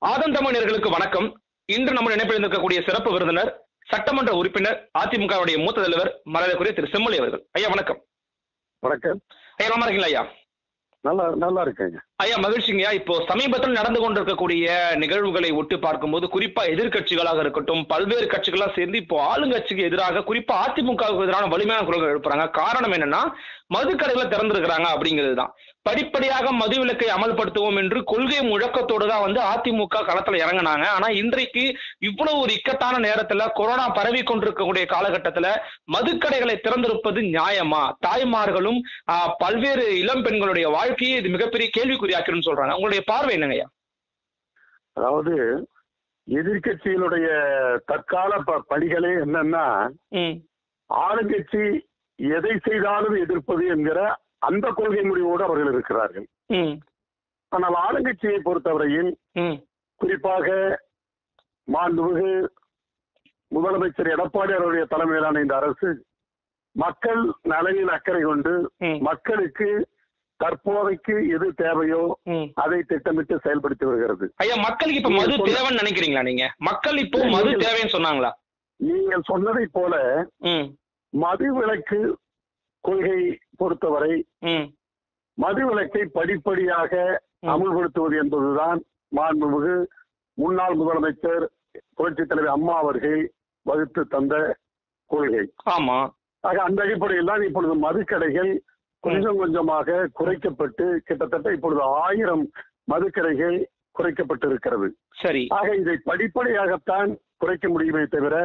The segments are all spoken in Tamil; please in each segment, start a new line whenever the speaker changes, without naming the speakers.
ஆதன் தமிழர்களுக்கு வணக்கம் இன்று நம்ம நினைப்பில் இருக்கக்கூடிய சிறப்பு விருந்தினர் சட்டமன்ற உறுப்பினர் அதிமுகவுடைய மூத்த தலைவர் மரியாதைக்குரிய திரு செம்மொழி அவர்கள் ஐயா வணக்கம்
வணக்கம்
ஐயா நல்லா இருக்கீங்களா ஐயா
நல்லா நல்லா இருக்கேங்க
ஐயா மகிழ்ச்சிங்கய்யா இப்போ சமீபத்தில் நடந்து கொண்டிருக்கக்கூடிய நிகழ்வுகளை ஒட்டு பார்க்கும்போது குறிப்பா எதிர்க்கட்சிகளாக இருக்கட்டும் பல்வேறு கட்சிகளா சேர்ந்து இப்போ ஆளுங்கட்சிக்கு எதிராக குறிப்பா அதிமுகவுக்கு எதிரான வலிமையான குரல்கள் எழுப்புறாங்க காரணம் என்னன்னா மதுக்கடைகளை திறந்திருக்கிறாங்க அப்படிங்கிறது தான் படிப்படியாக மதுவிலக்கை அமல்படுத்துவோம் என்று கொள்கை முழக்கத்தோடு தான் வந்து அதிமுக களத்துல இறங்குனாங்க ஆனா இன்றைக்கு இவ்வளவு ஒரு இக்கட்டான நேரத்துல கொரோனா பரவி கொண்டிருக்கக்கூடிய காலகட்டத்துல மதுக்கடைகளை திறந்திருப்பது நியாயமா தாய்மார்களும் ஆஹ், பல்வேறு இளம் பெண்களுடைய வாழ்க்கையை இது மிகப்பெரிய கேள்விக்குறியாக்கிடும் சொல்றாங்க உங்களுடைய பார்வை என்னங்கய்யா
அதாவது எதிர்க்கட்சியினுடைய தற்கால ப- பணிகளே என்னன்னா
ம்
ஆளுங்கட்சி எதை செய்தாலும் எதிர்ப்பது என்கிற அந்த கொள்கை முடிவோடு அவர்கள் இருக்கிறார்கள்
ம்
ஆனால் ஆளுங்கட்சியை பொறுத்தவரையில்
ம்
குறிப்பாக மாண்புமிகு முதலமைச்சர் எடப்பாடி அவருடைய தலைமையிலான இந்த அரசு மக்கள் நலனில் அக்கறை கொண்டு
ம்.
மக்களுக்கு தற்போதைக்கு எது தேவையோ
ம்
அதை திட்டமிட்டு செயல்படுத்தி வருகிறது
ஐயா மக்களுக்கு இப்ப மது தேவைன்னு நினைக்கிறீங்களா நீங்க மக்கள் இப்போ மது தேவைன்னு சொன்னாங்களா
நீங்கள் சொன்னதை போல
ம்
மது விலக்கு கொள்கை பொறுத்தவரை
ம்
மது விலக்கை படிப்படியாக
ம்.
அமுல்படுத்துவது என்பதுதான் மாண்புமிகு முன்னாள் முதலமைச்சர் புரட்சித் தலைவர் அம்மா அவர்கள் வகுத்து தந்த கொள்கை
ஆமா
ஆக அந்த அடிப்படையில் தான் இப்பொழுது மதுக்கடைகள் கொஞ்சம் கொஞ்சமாக குறைக்கப்பட்டு கிட்டத்தட்ட இப்பொழுது ஆயிரம் மதுக்கடைகள் குறைக்கப்பட்டிருக்கிறது
சரி
ஆக இதை படிப்படியாகத்தான் குறைக்க முடியுமே தவிர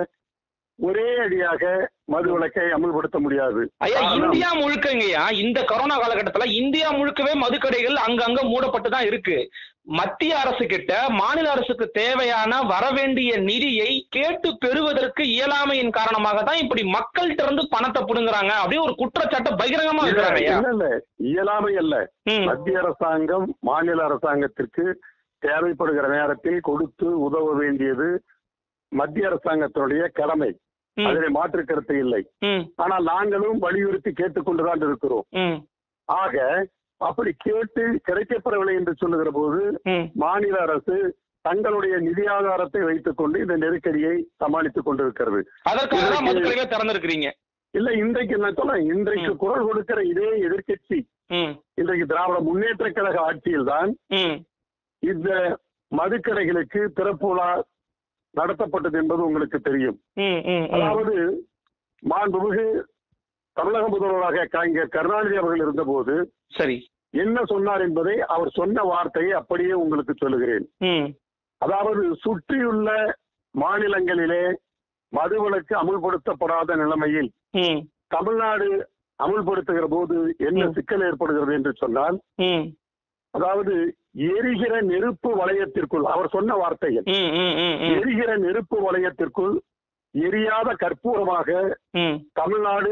ஒரே அடியாக மது விலக்கை அமல்படுத்த முடியாது
ஐயா
காரணம்,
இந்தியா முழுக்கங்கய்யா இந்த கொரோனா காலகட்டத்துல இந்தியா முழுக்கவே மதுக்கடைகள் அங்கங்க மூடப்பட்டு தான் இருக்கு மத்திய அரசு கிட்ட மாநில அரசுக்கு தேவையான வரவேண்டிய நிதியை கேட்டு பெறுவதற்கு இயலாமையின் காரணமாக தான் இப்படி மக்கள்கிட்ட இருந்து பணத்தை புடுங்குறாங்க அப்படியே ஒரு குற்றச்சாட்டை பகிரங்கமா
இல்ல
இருக்கிறாங்க ஐயா
இல்ல, இல்ல இயலாமை அல்ல
ம்,
மத்திய அரசாங்கம் மாநில அரசாங்கத்திற்கு தேவைப்படுகிற நேரத்தில் கொடுத்து உதவ வேண்டியது மத்திய அரசாங்கத்தினுடைய கடமை
ம்,
அதில் மாற்று கருத்து இல்லை
ம்,
ஆனால் நாங்களும் வலியுறுத்தி கேட்டுக்கொண்டுதான் இருக்கிறோம்
ம்,
ஆக அப்படி கேட்டு கிடைக்கப்பெறவில்லை என்று சொல்லுகிற போது
ம்.
மாநில அரசு தங்களுடைய நிதி ஆதாரத்தை வைத்துக் கொண்டு இந்த நெருக்கடியை சமாளித்துக் கொண்டிருக்கிறது
அதற்காக தான்
இதற்கு-
மதுக்கடைகளை திறந்திருக்கிறீங்க
இல்ல இன்றைக்கு நான் சொல்றேன் இன்றைக்கு
ம்.
குரல் கொடுக்கிற இதே எதிர்க்கட்சி
ம்,
இன்றைக்கு திராவிட முன்னேற்ற கழக ஆட்சியில்தான்
ம்,
இந்த மதுக்கடைகளுக்கு திறப்பு விழா நடத்தப்பட்டது என்பது உங்களுக்கு தெரியும்
ம், ம், ம்.
அதாவது மாண்புமிகு தமிழக முதல்வராக கலைஞர் கருணாநிதி அவர்கள் இருந்தபோது
சரி
என்ன சொன்னார் என்பதை அவர் சொன்ன வார்த்தையை அப்படியே உங்களுக்கு சொல்லுகிறேன்
ம்,
அதாவது சுற்றியுள்ள மாநிலங்களிலே மதுவிலக்கு அமுல்படுத்தப்படாத நிலைமையில்
ம்,
தமிழ்நாடு அமுல்படுத்துகிற போது என்ன
ம்.
சிக்கல் ஏற்படுகிறது என்று சொன்னால்
ம்,
அதாவது எரிகிற நெருப்பு வளையத்திற்குள் அவர் சொன்ன வார்த்தைகள்
ம், ம், ம், ம்,
எரிகிற நெருப்பு வளையத்திற்குள் எரியாத கற்பூரமாக
ம்.
தமிழ்நாடு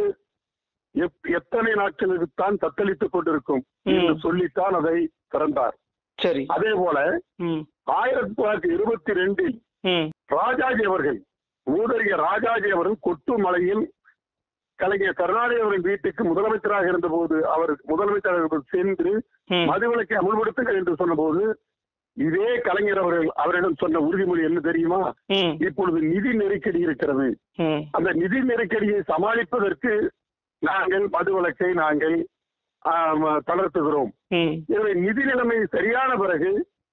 எப்- எத்தனை நாட்களுக்கு தான் தத்தளித்துக் கொண்டிருக்கும்
ம்.
என்று சொல்லித்தான் அதை திறந்தார்
சரி
அதே போல
ம்,
ஆயிரத்தி தொள்ளாயிரத்தி இருபத்தி ரெண்டில்
ம்,
ராஜாஜி அவர்கள் மூதறிஞர் ராஜாஜி அவர்கள் கொட்டு மலையில் கலைஞர் கருணாநிதி அவரின் வீட்டுக்கு முதலமைச்சராக இருந்தபோது அவர் முதலமைச்சராக சென்று
ம்.
மதுவிலக்கை அமுல்படுத்துங்கள் என்று சொன்னபோது இதே கலைஞர் அவர்கள் அவரிடம் சொன்ன உறுதிமொழி என்ன தெரியுமா
ம்,
இப்பொழுது நிதி நெருக்கடி இருக்கிறது
ம்,
அந்த நிதி நெருக்கடியை சமாளிப்பதற்கு நாங்கள் மதுவிலக்கை நாங்கள் ஆம், தளர்த்துகிறோம்
ம்.
எனவே நிதி நிலைமை சரியான பிறகு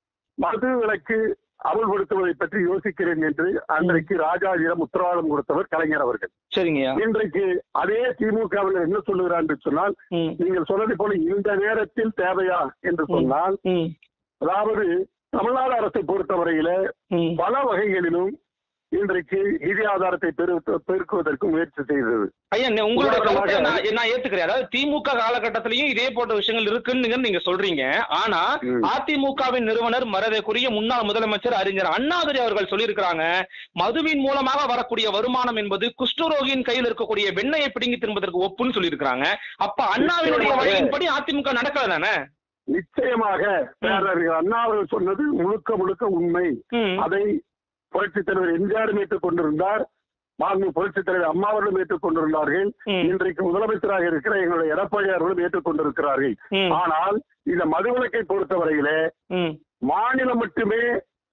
மது விலக்கு அமல்படுத்துவதை பற்றி யோசிக்கிறேன் என்று அன்றைக்கு ராஜாஜிடம் உத்தரவாதம் கொடுத்தவர் கலைஞர் அவர்கள்
சரிங்கய்யா
இன்றைக்கு அதே திமுகவில் என்ன சொல்லுகிறார் என்று சொன்னால்
ம்,
நீங்கள் சொன்னது போல இந்த நேரத்தில் தேவையா என்று சொன்னால்
ம்,
அதாவது தமிழ்நாடு அரசை பொறுத்தவரையில
ம்.
பல வகைகளிலும் இன்றைக்கு நிதி ஆதாரத்தை பெரு- பெருக்குவதற்கு முயற்சி செய்தது
ஐயா நே- உங்களோட
உதாரணமாக-
கருத்தை நான் நான் ஏத்துக்கிறேன் அதாவது திமுக காலகட்டத்திலயும் இதே போன்ற விஷயங்கள் இருக்குன்னு நீங்க சொல்றீங்க ஆனா
ம்.
அதிமுகவின் நிறுவனர் மரியாதைக்குரிய முன்னாள் முதலமைச்சர் அறிஞர் அண்ணாதுரை அவர்கள் சொல்லியிருக்கிறாங்க மதுவின் மூலமாக வரக்கூடிய வருமானம் என்பது குஷ்டரோகியின் கையில் இருக்கக்கூடிய வெண்ணையை பிடுங்கி திரும்பதற்கு ஒப்புன்னு சொல்லியிருக்கிறாங்க அப்ப அண்ணாவினுடைய
நிச்சயமாக.
வழியின்படி அதிமுக நடக்கல தானே
நிச்சயமாக பேரறிஞர் அண்ணா அவர்கள் சொன்னது முழுக்க முழுக்க உண்மை
ம்,
அதை புரட்சித் தலைவர் எம்ஜிஆரும் ஏற்றுக் கொண்டிருந்தார் மாண்பு புரட்சித் தலைவர் அம்மா அவர்களும் ஏற்றுக் கொண்டிருந்தார்கள்
ம்,
இன்றைக்கு முதலமைச்சராக இருக்கிற எங்களுடைய எடப்பாடி அவர்களும் ஏற்றுக் கொண்டிருக்கிறார்கள்
ம்,
ஆனால் இந்த மதுவிலக்கை பொறுத்தவரையிலே
ம்,
மாநிலம் மட்டுமே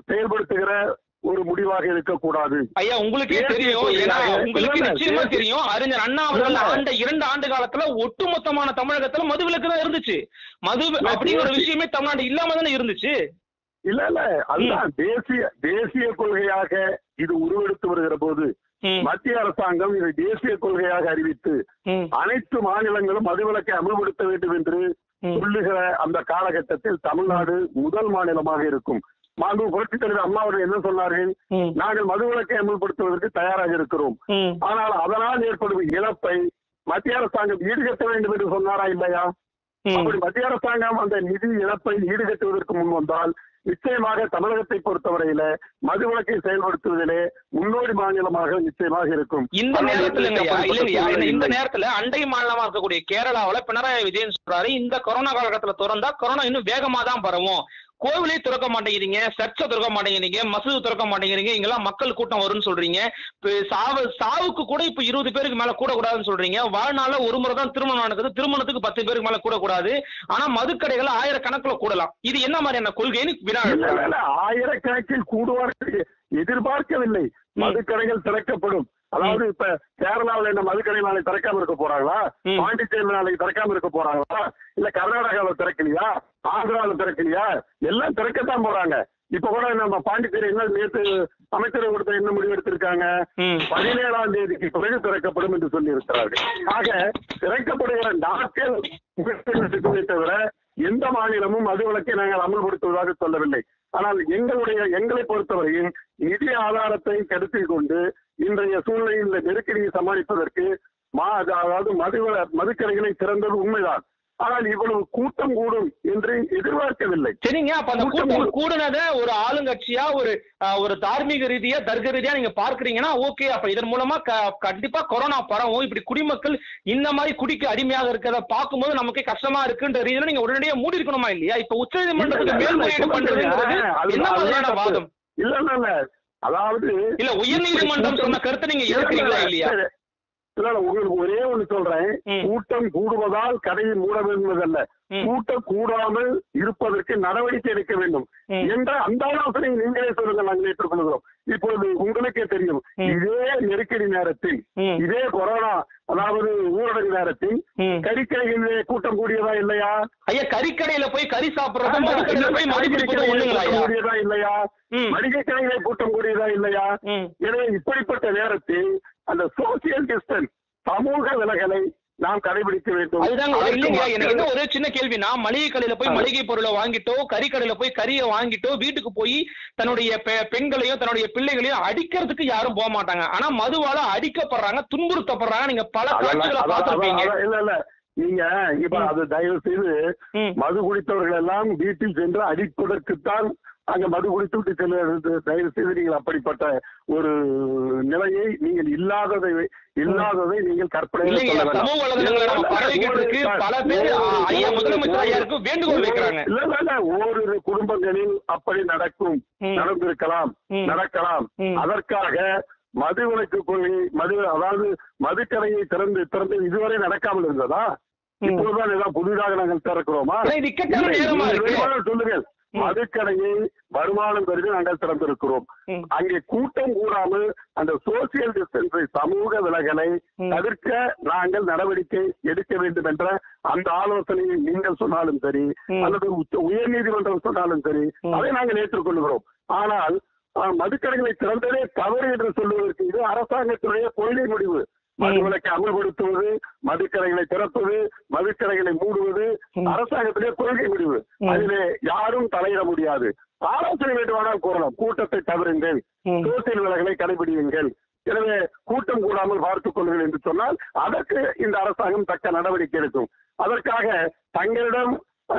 செயல்படுத்துகிற ஒரு முடிவாக இருக்கக்கூடாது
ஐயா உங்களுக்கே
தேசிய
தெரியும் ஏன்னா
கொள்கையாக
உங்களுக்கு
இல்ல,
நிச்சயமா
தேசிய-
தெரியும் அறிஞர் அண்ணா அவர்கள்
இல்ல.
ஆண்ட இரண்டு ஆண்டு காலத்துல ஒட்டுமொத்தமான தமிழகத்துல மதுவிலக்கு தான் இருந்துச்சு மது
இல்ல,
அப்படிங்கிற ஒரு
தேசிய-
விஷயமே தமிழ்நாடு இல்லாம தானே இருந்துச்சு
இல்ல இல்ல அதுதான் தேசிய தேசிய கொள்கையாக இது உருவெடுத்து வருகிற போது
ம்,
மத்திய அரசாங்கம் இதை தேசிய கொள்கையாக அறிவித்து
ம்,
அனைத்து மாநிலங்களும் மதுவிலக்கை அமல்படுத்த வேண்டும் என்று
ம்.
சொல்லுகிற அந்த காலகட்டத்தில் தமிழ்நாடு முதல் மாநிலமாக இருக்கும் மாண்பு புரட்சித் தலைவர் அம்மா அவர்கள் என்ன சொன்னார்கள்
ம்,
நாங்கள் மதுவிலக்கை அமல்படுத்துவதற்கு தயாராக இருக்கிறோம்
ம்.
ஆனால் அதனால் ஏற்படும் இழப்பை மத்திய அரசாங்கம் ஈடுகட்ட வேண்டும் என்று சொன்னாரா இல்லையா
ம்.
அப்படி மத்திய அரசாங்கம் அந்த நிதி இழப்பை ஈடுகட்டுவதற்கு முன் வந்தால் நிச்சயமாக தமிழகத்தை பொறுத்தவரையில மதுவிலக்கை செயல்படுத்துவதிலே முன்னோடி மாநிலமாக நிச்சயமாக இருக்கும்
இந்த
ஆனால்
நேரத்துலங்கய்யா
அப்படிப்பட்ட
இல்லைங்கய்யா
சூழ்நிலை
இந்த
இல்லை.
நேரத்துல அண்டை மாநிலமா இருக்கக்கூடிய கேரளாவுல பினராயி விஜயன் சொல்றாரு இந்த கொரோனா காலகட்டத்துல திறந்தா கொரோனா இன்னும் வேகமா தான் பரவும் கோவிலே திறக்க மாட்டேங்கிறீங்க சர்ச்சை திறக்க மாட்டேங்கிறீங்க மசூது திறக்க மாட்டேங்கிறீங்க இங்கெல்லாம் மக்கள் கூட்டம் வரும்னு சொல்றீங்க இப்ப சாவு சாவுக்கு கூட இப்ப இருபது பேருக்கு மேல கூட கூடாதுன்னு சொல்றீங்க வாழ்நாள்ல ஒரு முறை தான் திருமணம் நடக்குது திருமணத்துக்கு பத்து பேருக்கு மேல கூட கூடாது ஆனா மதுக்கடைகள் ஆயிரக்கணக்குல கூடலாம் இது என்ன மாதிரியான கொள்கைன்னு வினா
இல்ல, இல்ல,
எழுப்புறாங்க.
இல்ல, ஆயிரக்கணக்கில் கூடுவார்கள் எதிர்பார்க்கவில்லை மதுக்கடைகள் திறக்கப்படும் அதாவது இப்ப கேரளாவில் என்ன மதுக்கடை நாளை திறக்காம இருக்க போறாங்களா
ம்.
பாண்டிச்சேரி நாளைக்கு திறக்காம இருக்க போறாங்களா இல்ல கர்நாடகாவில் திறக்கலையா ஆந்திராவில் திறக்கலையா எல்லாம் திறக்கத்தான் போறாங்க இப்ப கூட நம்ம பாண்டிச்சேரி என்ன நேற்று அமைச்சர் கொடுத்த என்ன முடிவு எடுத்திருக்காங்க
ம்.
பதினேழாம் தேதிக்கு பிறகு திறக்கப்படும் என்று சொல்லி இருக்கிறார்கள் ஆக திறக்கப்படுகிற நாட்கள் இருக்குமே தவிர எந்த மாநிலமும் மது விலக்கை நாங்கள் அமல்படுத்துவதாக சொல்லவில்லை ஆனால் எங்களுடைய எங்களை பொறுத்தவரையில் நிதி ஆதாரத்தை கருத்தில் கொண்டு இன்றைய சூழ்நிலையில் இந்த நெருக்கடியை சமாளிப்பதற்கு மா அதாவது மது மதுக்கடைகளை திறந்தது உண்மைதான் ஆனால் இவ்வளவு கூட்டம் கூடும் என்று எதிர்பார்க்கவில்லை
சரிங்க அப்ப அந்த
கூட்டம்
கூட்டம் கூடுனத ஒரு ஆளுங்கட்சியா ஒரு அஹ், ஒரு தார்மீக ரீதியா தர்க்க ரீதியா நீங்க பார்க்கறீங்கன்னா ஓகே அப்ப இதன் மூலமா க- கண்டிப்பா கொரோனா பரவும் இப்படி குடிமக்கள் இந்த மாதிரி குடிக்கு அடிமையாக இருக்கிறத பார்க்கும்போது நமக்கு கஷ்டமா இருக்குன்ற ரீதியில நீங்க உடனடியா மூடி இருக்கணுமா இல்லையா இப்ப உச்ச நீதிமன்றத்துக்கு
இல்ல, இல்ல,
மேல்முறையீடு
இல்ல,
பண்றதுங்கிறது
அது-
என்ன
அதுதான்
மாதிரியான
தப்பு.
வாதம்
இல்ல இல்ல இல்ல அதாவது
இல்ல உயர்நீதிமன்றம் சொன்ன கருத்தை நீங்க ஏற்கிறீங்களா இல்லையா
இல்ல, இல்ல உங்களுக்கு ஒரே ஒண்ணு சொல்றேன்
ம்.
கூட்டம் கூடுவதால் கடையை மூட வேண்டுவதல்ல
ம்.
கூட்டம் கூடாமல் இருப்பதற்கு நடவடிக்கை எடுக்க வேண்டும்
ம்.
என்ற அந்த ஆலோசனை நீங்களே சொல்லுங்கள் நாங்கள் ஏற்றுக்கொள்கிறோம் இப்பொழுது உங்களுக்கே தெரியும்
ம்.
இதே நெருக்கடி நேரத்தில்
ம்.
இதே கொரோனா அதாவது ஊரடங்கு நேரத்தில்
ம்.
கறிக்கடைகளிலே கூட்டம் கூடியதா இல்லையா
ஐயா கறிக்கடையில போய் கறி சாப்பிடுறதும் மதுக்கடையில போய் மது
காய்கறி
குடிப்பதும்
கடைகளிலே
ஒண்ணுங்களா
கூட்டம்
ஐயா
கூடியதா இல்லையா
ம்.
மளிகை கடைகளை கூட்டம் கூடியதா இல்லையா
ம்.
எனவே இப்படிப்பட்ட நேரத்தில் அந்த சோசியல் டிஸ்டன்ஸ் சமூக விலகலை நாம் கடைபிடிக்க வேண்டும்
அதுதாங்க
அதற்கு
இல்லைங்க எனக்கு
மக்கள்
என்ன ஒரே சின்ன கேள்வினா மளிகை கடையில போய்
ஆ.
மளிகை பொருளை வாங்கிட்டோ கறி கடையில போய் கறியை வாங்கிட்டோ வீட்டுக்கு போய் தன்னுடைய பெ- பெண்களையும் தன்னுடைய பிள்ளைகளையும் அடிக்கிறதுக்கு யாரும் போக மாட்டாங்க ஆனா மதுவால அடிக்கப்படுறாங்க துன்புறுத்தப்படுறாங்க நீங்க பல
அதெல்லாம்
காட்சிகளை
அதான்,
பார்த்திருப்பீங்க
அதான், இல்ல இல்ல நீங்க இப்ப
ம்.
அது தயவு செய்து
ம்.
மது குடித்தவர்கள் எல்லாம் வீட்டில் சென்று அடிப்பதற்குத்தான் அங்க மது குடித்து விட்டு செல்வது தயவு செய்து நீங்கள் அப்படிப்பட்ட ஒரு நிலையை நீங்கள் இல்லாததை இல்லாததை நீங்கள் கற்பனை
இல்லைங்க,
சொல்ல வேண்டாம்.
சமூக வலைதளங்கள்ல நம்ம
இல்ல,
பரவிக்கிட்டு இருக்கு.
இல்ல,
பல பேர்,
ஒரு-
ஆ, ஐயா
ஒரு-
முதலமைச்சர்
ஒரு-
ஐயாருக்கு வேண்டுகோள் வைக்கிறாங்க.
இல்ல இல்ல இல்ல ஓரிரு குடும்பங்களில் அப்படி நடக்கும்
ம்.
நடந்திருக்கலாம்
ம்.
நடக்கலாம்
ம்.
அதற்காக மது விலக்கு கொள்கை மது அதாவது மதுக்கடையை திறந்து திறந்து இதுவரை நடக்காமல் இருந்ததா
ம்.
இப்பொழுதுதான் ஏதாவது புதிதாக நாங்கள் திறக்கிறோமா
ஆனா இது இக்கட்டான
இல்லை,
நேரமா
நீங்கள்
இருக்கு.
வேணுமானால் சொல்லுங்கள்
ம்.
மதுக்கடையை வருமானம் கருதி நாங்கள் திறந்திருக்கிறோம்
ம்.
அங்கே கூட்டம் கூடாமல் அந்த சோசியல் டிஸ்டன்ஸை சமூக விலகலை
ம்.
தவிர்க்க நாங்கள் நடவடிக்கை எடுக்க வேண்டும் என்ற அந்த ஆலோசனையை நீங்கள் சொன்னாலும் சரி
ம்.
அல்லது உச்ச- உயர்நீதிமன்றம் சொன்னாலும் சரி
ம்.
அதை நாங்கள் ஏற்றுக்கொள்கிறோம் ஆனால் அஹ், மதுக்கடைகளை திறந்ததே தவறு என்று சொல்வதற்கு இது அரசாங்கத்துடைய கொள்கை முடிவு மதுவிலக்கை அமல்படுத்துவது மதுக்கடைகளை திறப்பது மதுக்கடைகளை மூடுவது
ம்.
அரசாங்கத்துடைய கொள்கை முடிவு
ம்.
அதிலே யாரும் தலையிட முடியாது ஆலோசனை வேண்டுமானால் கூறலாம் கூட்டத்தை தவிருங்கள்
ம்.
சோசியல் விலகலை கடைபிடியுங்கள் எனவே கூட்டம் கூடாமல் பார்த்துக் கொள்ளுங்கள் என்று சொன்னால் அதற்கு இந்த அரசாங்கம் தக்க நடவடிக்கை எடுக்கும் அதற்காக தங்களிடம்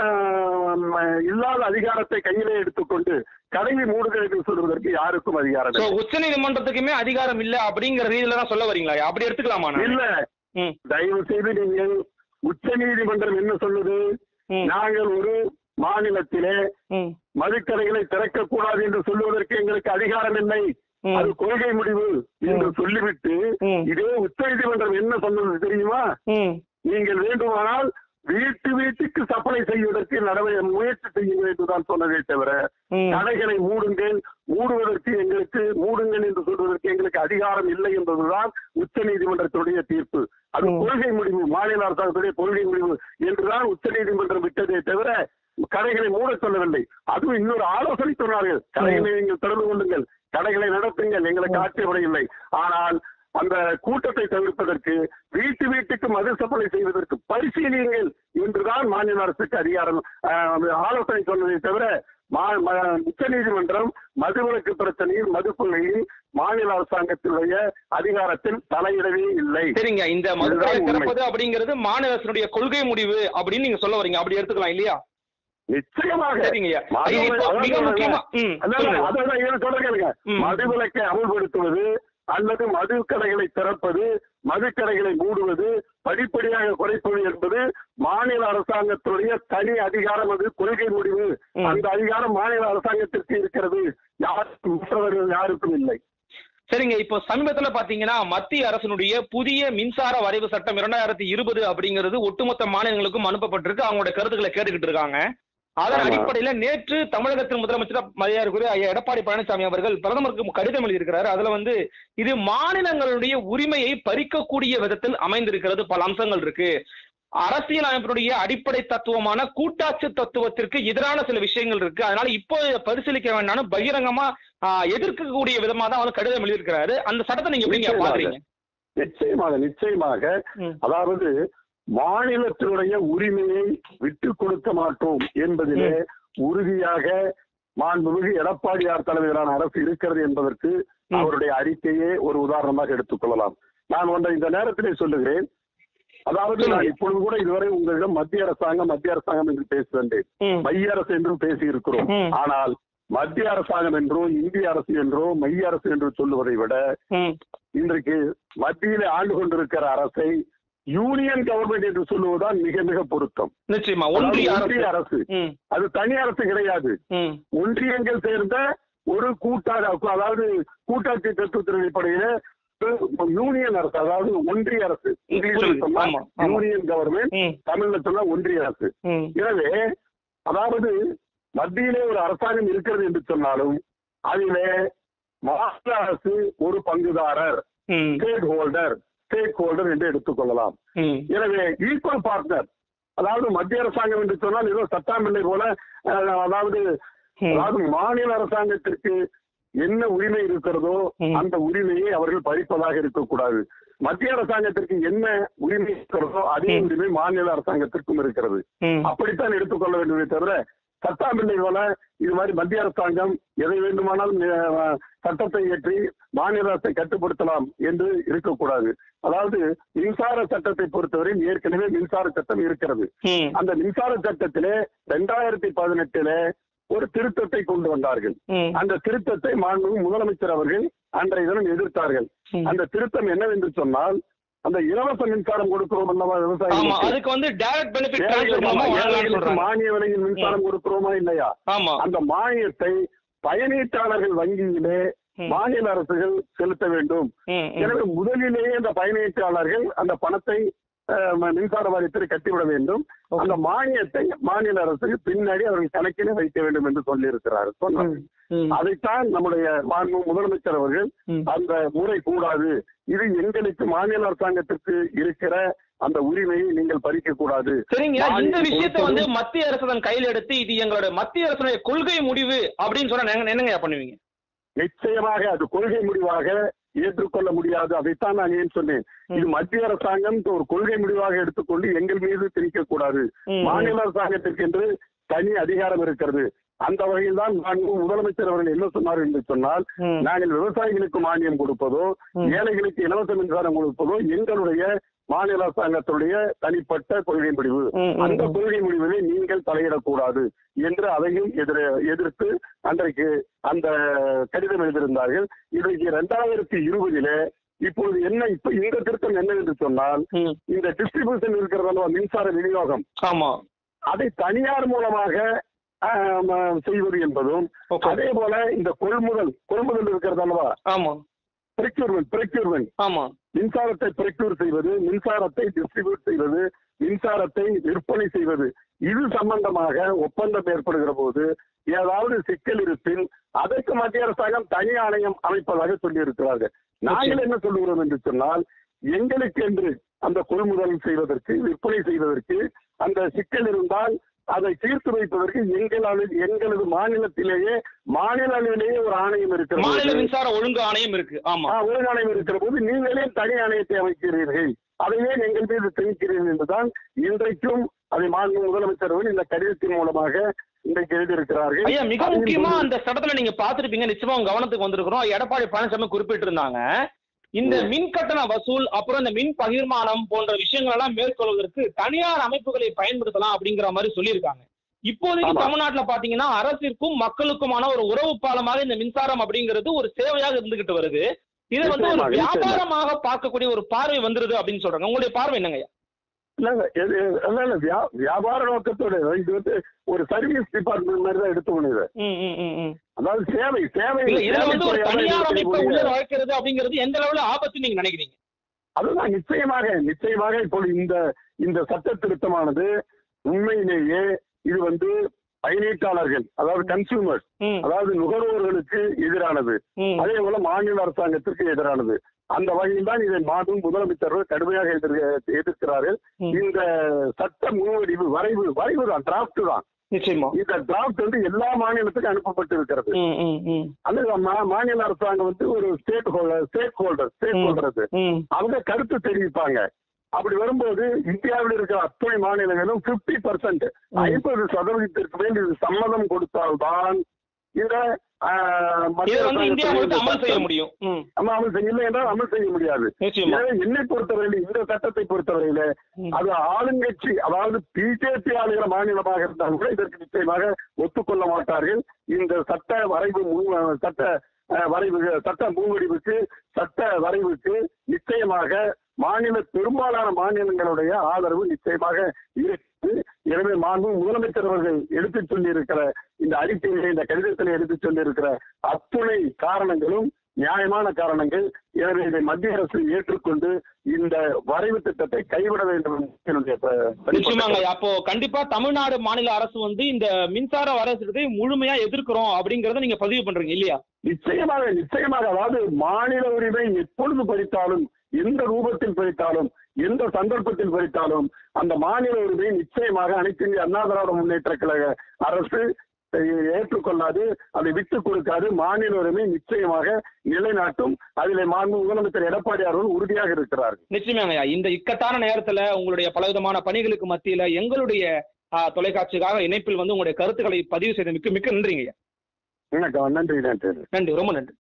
ஆஹ், இல்லாத அதிகாரத்தை கையிலே எடுத்துக்கொண்டு கடையை மூடுங்கள் என்று சொல்வதற்கு யாருக்கும் அதிகாரம்
சோ
இல்லை.
உச்ச நீதிமன்றத்துக்குமே அதிகாரம் இல்ல அப்படிங்கிற ரீதியில தான் சொல்ல வரீங்களா அப்படி எடுத்துக்கலாமா நான்?
இல்ல
ம்.
தயவு செய்து நீங்கள் உச்ச நீதிமன்றம் என்ன சொல்லுது
ம்.
நாங்கள் ஒரு மாநிலத்திலே
ம்.
மதுக்கடைகளை திறக்கக்கூடாது என்று சொல்லுவதற்கு எங்களுக்கு அதிகாரம் இல்லை
ம்.
அது கொள்கை முடிவு என்று சொல்லிவிட்டு
ம்.
இதே உச்ச நீதிமன்றம் என்ன சொன்னது தெரியுமா
ம்.
நீங்கள் வேண்டுமானால் வீட்டு வீட்டுக்கு சப்ளை செய்வதற்கு நடவடிக்கை முயற்சி செய்யுங்கள் என்றுதான் சொன்னதே தவிர
ம்.
கடைகளை மூடுங்கள் அதிகாரம் இல்லை என்பதுதான் உச்ச நீதிமன்றத்துடைய தீர்ப்பு அது
ம்.
கொள்கை முடிவு மாநில அரசாங்கத்துடைய கொள்கை முடிவு என்றுதான் உச்ச நீதிமன்றம் விட்டதே தவிர கடைகளை மூட சொல்லவில்லை அதுவும் இன்னொரு ஆலோசனை சொன்னார்கள் கடைகளை நீங்கள் திறந்து கொள்ளுங்கள் கடைகளை நடத்துங்கள் எங்களுக்கு ஆட்சேபனை இல்லை ஆனால் அந்த கூட்டத்தை தவிர்ப்பதற்கு வீட்டு வீட்டுக்கு மது சப்ளை செய்வதற்கு பரிசீலியுங்கள் என்றுதான் மாநில அரசுக்கு அதிகாரம் ஆஹ், ஆலோசனை சொன்னதை தவிர உச்ச நீதிமன்றம் மதுவிலக்கு பிரச்சனையில் மது கொள்கையில் மாநில அரசாங்கத்தினுடைய அதிகாரத்தில் தலையிடவே இல்லை
சரிங்க இந்த மதுக்கடை
இதுதான் உண்மை.
திறப்பது அப்படிங்கிறது மாநில அரசினுடைய கொள்கை முடிவு அப்படின்னு நீங்க சொல்ல வரீங்க அப்படி எடுத்துக்கலாம் இல்லையா
நிச்சயமாக
சரிங்க ஐயா.
மது-
ஐயா, இப்போ
அதாவது
மிக முக்கியமா ம்,
அதான்
சொல்லுங்க.
அதான் இவன் சொல்றேன் கேளுங்க.
ம்.
மதுவிலக்கை அமல்படுத்துவது அல்லது மது கடைகளை திறப்பது மதுக்கடைகளை மூடுவது படிப்படியாக குறைப்பது என்பது மாநில அரசாங்கத்துடைய தனி அதிகாரம் அது கொள்கை முடிவு
ம்.
அந்த அதிகாரம் மாநில அரசாங்கத்திற்கு இருக்கிறது யாருக்கும் மற்றவர்கள் யாருக்கும் இல்லை
சரிங்க இப்போ சமீபத்துல பாத்தீங்கன்னா மத்திய அரசினுடைய புதிய மின்சார வரைவு சட்டம் இரண்டாயிரத்தி இருபது அப்படிங்கிறது ஒட்டுமொத்த மாநிலங்களுக்கும் அனுப்பப்பட்டிருக்கு அவங்களுடைய கருத்துக்களை கேட்டுக்கிட்டு இருக்காங்க அதன்
ஆமா.
அடிப்படையில நேற்று தமிழகத்தின் முதலமைச்சர் மரியாதைக்குரிய ஐயா எடப்பாடி பழனிசாமி அவர்கள் பிரதமருக்கு கடிதம் எழுதியிருக்கிறாரு அதுல வந்து இது மாநிலங்களுடைய உரிமையை பறிக்கக்கூடிய விதத்தில் அமைந்திருக்கிறது பல அம்சங்கள் இருக்கு அரசியல் அமைப்பினுடைய அடிப்படை தத்துவமான கூட்டாட்சி தத்துவத்திற்கு எதிரான சில விஷயங்கள் இருக்கு அதனால இப்போ இதை பரிசீலிக்க வேண்டாம்னு பகிரங்கமா ஆஹ், எதிர்க்கக்கூடிய விதமா தான் வந்து கடிதம் எழுதியிருக்கிறாரு அந்த சட்டத்தை நீங்க எப்படிங்க
நிச்சயமாக.
பாக்குறீங்க
நிச்சயமாக நிச்சயமாக
ம்.
அதாவது மாநிலத்தினுடைய உரிமையை விட்டு கொடுக்க மாட்டோம் என்பதிலே உறுதியாக மாண்புமிகு எடப்பாடியார் தலைமையிலான அரசு இருக்கிறது என்பதற்கு
ம்.
அவருடைய அறிக்கையே ஒரு உதாரணமாக எடுத்துக்கொள்ளலாம் நான் ஒன்றை இந்த நேரத்திலே சொல்லுகிறேன் அதாவது நான் இப்பொழுது கூட இதுவரை உங்களிடம் மத்திய அரசாங்கம் மத்திய அரசாங்கம் என்று பேசுகின்றேன்
ம்.
மைய அரசு என்றும் பேசி இருக்கிறோம்
ம்.
ஆனால் மத்திய அரசாங்கம் என்றோ இந்திய அரசு என்றோ மைய அரசு என்று சொல்லுவதை விட
ம்.
இன்றைக்கு மத்தியிலே ஆண்டு கொண்டிருக்கிற அரசை யூனியன் கவர்மெண்ட் என்று சொல்லுவதுதான் மிக மிக பொருத்தம்
நிச்சயமா
அதாவது
ஒன்றிய
ஒன்றிய
அரசு
அரசு
ம்.
அது தனி அரசு கிடையாது
ம்.
ஒன்றியங்கள் சேர்ந்த ஒரு கூட்டாக அதாவது கூட்டாட்சி தத்துவத்தின் அடிப்படையில யூனியன் அரசு அதாவது ஒன்றிய அரசு இங்கிலீஷ்ல சொன்னா
ஆமா, ஆமா.
யூனியன் கவர்மெண்ட்
ம்.
தமிழ்ல சொன்னா ஒன்றிய அரசு
ம்.
எனவே அதாவது மத்தியிலே ஒரு அரசாங்கம் இருக்கிறது என்று சொன்னாலும் அதிலே மாநில அரசு ஒரு பங்குதாரர்
ம்.
ஸ்டேக் ஹோல்டர் ஸ்டேக் ஹோல்டர் என்று எடுத்துக்கொள்ளலாம்
ம்.
எனவே ஈக்குவல் பார்ட்னர் அதாவது மத்திய அரசாங்கம் என்று சொன்னால் ஏதோ சட்டாம்பிள்ளை போல அஹ், அதாவது
ம்.
அதாவது மாநில அரசாங்கத்திற்கு என்ன உரிமை இருக்கிறதோ
ம்.
அந்த உரிமையை அவர்கள் பறிப்பதாக இருக்கக்கூடாது மத்திய அரசாங்கத்திற்கு என்ன உரிமை இருக்கிறதோ அதே
ம்.
உரிமை மாநில அரசாங்கத்திற்கும் இருக்கிறது
ம்.
அப்படித்தான் எடுத்துக்கொள்ள வேண்டுமே தவிர சட்டாம்பிள்ளை போல இது மாதிரி மத்திய அரசாங்கம் எதை வேண்டுமானாலும் அஹ், சட்டத்தை இயற்றி மாநில அரசை கட்டுப்படுத்தலாம் என்று இருக்கக்கூடாது அதாவது மின்சார சட்டத்தை பொறுத்தவரை ஏற்கனவே மின்சார சட்டம் இருக்கிறது
ம்.
அந்த மின்சார சட்டத்திலே ரெண்டாயிரத்தி பதினெட்டுல ஒரு திருத்தத்தை கொண்டு வந்தார்கள்
ம்.
அந்த திருத்தத்தை மாண்பு முதலமைச்சர் அவர்கள் அன்றைய தினம் எதிர்த்தார்கள்
ம்.
அந்த திருத்தம் என்னவென்று சொன்னால் அந்த இலவச மின்சாரம் கொடுக்கிறோம் அல்லவா
ஆமா
விவசாயிகளுக்கு
அதுக்கு வந்து டைரக்ட் பெனிஃபிட்
ஏழைகளுக்கு
ட்ரான்ஸ்ஃபர் மூலமா வழங்கலாம்னு
ஏழைகளுக்கு
சொல்றாங்க
மானிய விலையில் மின்சாரம் கொடுக்கிறோமா இல்லையா
ஆமா
அந்த மானியத்தை பயனீட்டாளர்கள் வங்கியிலே
ம்.
மாநில அரசுகள் செலுத்த வேண்டும்
ம். ம்.
எனவே முதலிலேயே அந்த பயனீட்டாளர்கள் அந்த பணத்தை அஹ், ம- மின்சார வாரியத்தில் கட்டிவிட வேண்டும்
Okay.
அந்த மானியத்தை மாநில அரசுக்கு பின்னாடி அவர்கள் கணக்கிலே வைக்க வேண்டும் என்று சொல்லியிருக்கிறார் சொன்னார்
ம்.
அதைத்தான் நம்முடைய மாண்பு முதலமைச்சர் அவர்கள்
ம்.
அந்த முறை கூடாது இது எங்களுக்கு மாநில அரசாங்கத்திற்கு இருக்கிற அந்த உரிமையை நீங்கள் பறிக்க கூடாது
சரிங்க இந்த
மானியம்
விஷயத்தை வந்து
கொடுப்பது-
மத்திய அரசு தன் கையில் எடுத்து இது எங்களோட மத்திய அரசுடைய கொள்கை முடிவு அப்படின்னு சொன்னா நீங்க என்னங்க பண்ணுவீங்க
நிச்சயமாக அது கொள்கை முடிவாக ஏற்றுக்கொள்ள முடியாது அதைத்தான் நான் ஏன் சொன்னேன் இது மத்திய அரசாங்கம் ஒரு கொள்கை முடிவாக எடுத்துக்கொண்டு எங்கள் மீது திணிக்க கூடாது
ம்.
மாநில அரசாங்கத்திற்கென்று தனி அதிகாரம் இருக்கிறது அந்த வகையில் தான் மாண்பு முதலமைச்சர் அவர்கள் என்ன சொன்னார் என்று சொன்னால்
ம்.
நாங்கள் விவசாயிகளுக்கு மானியம் கொடுப்பதோ
ம்.
ஏழைகளுக்கு இலவச மின்சாரம் கொடுப்பதோ எங்களுடைய மாநில அரசாங்கத்துடைய தனிப்பட்ட கொள்கை முடிவு
ம், ம்,
அந்த
ம்.
கொள்கை முடிவிலே நீங்கள் தலையிடக்கூடாது என்று அதையும் எதிர எதிர்த்து அன்றைக்கு அந்த கடிதம் எழுதியிருந்தார்கள் இன்றைக்கு இரண்டாயிரத்தி இருபதிலே இப்பொழுது என்ன இப்ப இந்த திருத்தம் என்னவென்று சொன்னால்
ம்.
இந்த டிஸ்ட்ரிபியூஷன் இருக்கிறதல்ல மின்சார விநியோகம்
ஆமா
அதை தனியார் மூலமாக ஆம், செய்வது என்பதும்
Okay.
அதே போல இந்த கொள்முதல் கொள்முதல் இருக்கிறது அல்லவா
ஆமா
ப்ரெக்யூர்மெண்ட் ப்ரெக்யூர்மெண்ட்
ஆமா
மின்சாரத்தை ப்ரெக்யூர் செய்வது மின்சாரத்தை டிஸ்ட்ரிபியூட் செய்வது மின்சாரத்தை விற்பனை செய்வது இது சம்பந்தமாக ஒப்பந்தம் ஏற்படுகிற போது ஏதாவது சிக்கல் இருப்பின் அதற்கு மத்திய அரசாங்கம் தனி ஆணையம் அமைப்பதாக சொல்லியிருக்கிறார்கள் நாங்கள் என்ன சொல்லுகிறோம் என்று சொன்னால் எங்களுக்கு என்று அந்த கொள்முதல் செய்வதற்கு விற்பனை செய்வதற்கு அந்த சிக்கல் இருந்தால் அதை தீர்த்து வைப்பதற்கு எங்களால் எங்களது மாநிலத்திலேயே மாநில அளவிலேயே ஒரு ஆணையம் இருக்கிறது
மாநில மின்சார ஒழுங்கு ஆணையம் இருக்கு ஆமா
ஆ, ஒரு ஆணையம் இருக்கிற போது நீங்களே தனி ஆணையத்தை அமைக்கிறீர்கள் அதையே எங்கள் மீது திணிக்கிறீர்கள் என்றுதான் இன்றைக்கும் அதை மாண்பு முதலமைச்சர் அவர்கள் இந்த கடிதத்தின் மூலமாக இன்றைக்கு எழுதியிருக்கிறார்கள்
ஐயா மிக
அதையும்
முக்கியமா
சொல்லி-
அந்த சட்டத்துல நீங்க பாத்துருப்பீங்க நிச்சயமா உங்க கவனத்துக்கு வந்திருக்கிறோம் எடப்பாடி பழனிசாமி குறிப்பிட்டிருந்தாங்க இந்த மின் கட்டண வசூல் அப்புறம் இந்த மின் பகிர்மானம் போன்ற விஷயங்கள் எல்லாம் மேற்கொள்வதற்கு தனியார் அமைப்புகளை பயன்படுத்தலாம் அப்படிங்கிற மாதிரி சொல்லியிருக்காங்க இப்போதைக்கு
ஆமா.
தமிழ்நாட்டுல பாத்தீங்கன்னா அரசிற்கும் மக்களுக்குமான ஒரு உறவு பாலமாக இந்த மின்சாரம் அப்படிங்கிறது ஒரு சேவையாக இருந்துகிட்டு வருது இதை வந்து ஒரு
நிச்சயமாக, நிச்சயமாக.
வியாபாரமாக பார்க்கக்கூடிய ஒரு பார்வை வந்துருது அப்படின்னு சொல்றாங்க உங்களுடைய பார்வை என்னங்க ஐயா?
இல்ல, இல்ல, இது- இல்ல, இல்ல, வியா- வியாபார நோக்கத்தோட இது வந்து ஒரு சர்வீஸ் டிபார்ட்மெண்ட் மாதிரி தான் எடுத்துக்கணும் இது
ம், ம், ம், ம்.
அதாவது சேவை சேவை
இல்ல இதுல வந்து ஒரு
சேவைத்துறையாக
தனியார் அமைப்பை
இருக்கக்கூடிய-
உள்ள வைக்கிறது அப்படிங்கிறது எந்த அளவுல ஆபத்து நீங்க நினைக்கிறீங்க
அதுதான் நிச்சயமாக நிச்சயமாக இப்பொழுது இந்த இந்த சட்ட திருத்தமானது உண்மையிலேயே இது வந்து பயனீட்டாளர்கள் அதாவது கன்சூமர்ஸ்
ம்,
அதாவது நுகர்வோர்களுக்கு எதிரானது
ம்.
அதே போல மாநில அரசாங்கத்திற்கு எதிரானது அந்த வகையில் தான் இதை மாற்றும் முதலமைச்சர்கள் கடுமையாக எதிர் எதிர்க்கிறார்கள்
ம்.
இந்த சட்ட முன்வடிவு வரைவு வரைவு தான் டிராப்ட் தான்
நிச்சயமா
இந்த டிராப்ட் வந்து எல்லா மாநிலத்துக்கும் அனுப்பப்பட்டு இருக்கிறது
ம், ம், ம்.
அந்த மா- மாநில அரசாங்கம் வந்து ஒரு state holder stake holder stake
ம்.
ஹோல்டர் அது
ம்.
அவங்க கருத்து தெரிவிப்பாங்க அப்படி வரும்போது இந்தியாவில் இருக்கிற அத்தனை மாநிலங்களும் 50% பர்சன்ட் ஐம்பது சதவீதத்திற்கு மேல் இது சம்மதம் கொடுத்தால்தான் இந்த ஆஹ், மத்திய
இதை வந்து இந்தியா
அரசாங்கத்துடைய
முழுக்க அமல் செய்ய
சட்டம்
முடியும் ம்,
நம்ம அமல் செய்யல என்றால் அமல் செய்ய முடியாது
நிச்சயமா
எனவே என்னை பொறுத்தவரையில் இந்த சட்டத்தை பொறுத்தவரையில
ம்.
அது ஆளுங்கட்சி அதாவது பிஜேபி ஆளுகிற மாநிலமாக இருந்தால் கூட இதற்கு நிச்சயமாக ஒத்துக்கொள்ள மாட்டார்கள் இந்த சட்ட வரைவு முன் சட்ட அஹ், வரைவு சட்ட முன்வடிவுக்கு சட்ட வரைவுக்கு நிச்சயமாக மாநில பெரும்பாலான மாநிலங்களுடைய ஆதரவு நிச்சயமாக இருக்கு எனவே மாண்பு முதலமைச்சர் அவர்கள் எடுத்துச் சொல்லியிருக்கிற இந்த அறிக்கையிலே இந்த கடிதத்தில் எடுத்துச் சொல்லியிருக்கிற அத்துணை காரணங்களும் நியாயமான காரணங்கள் எனவே இதை மத்திய அரசு ஏற்றுக்கொண்டு இந்த வரைவு திட்டத்தை கைவிட வேண்டும் என்று என்னுடைய ப- தனிப்பட்ட
நிச்சயமாங்க அப்போ கண்டிப்பா தமிழ்நாடு மாநில அரசு வந்து இந்த மின்சார வரசத்தை முழுமையா எதிர்க்கிறோம் அப்படிங்கறத நீங்க பதிவு பண்றீங்க இல்லையா
நிச்சயமாக நிச்சயமாக அதாவது மாநில உரிமை எப்பொழுது பறித்தாலும் எந்த ரூபத்தில் பறித்தாலும் எந்த சந்தர்ப்பத்தில் பறித்தாலும் அந்த மாநில உரிமை நிச்சயமாக அனைத்து இந்திய அண்ணா திராவிட முன்னேற்ற கழக அரசு அஹ், ஏற்றுக்கொள்ளாது அதை விட்டு கொடுக்காது மாநில உரிமை நிச்சயமாக நிலைநாட்டும் அதிலே மாண்பு முதலமைச்சர் எடப்பாடி அவர்கள் உறுதியாக இருக்கிறார்கள்
நிச்சயமாங்க ஐயா இந்த இக்கட்டான நேரத்துல உங்களுடைய பலவிதமான பணிகளுக்கு மத்தியில எங்களுடைய ஆ, தொலைக்காட்சிக்காக இணைப்பில் வந்து உங்களுடைய கருத்துக்களை பதிவு செய்த மிக்க மிக்க நன்றிங்க ஐயா
வணக்கம் நன்றி நன்றி
நன்றி ரொம்ப நன்றி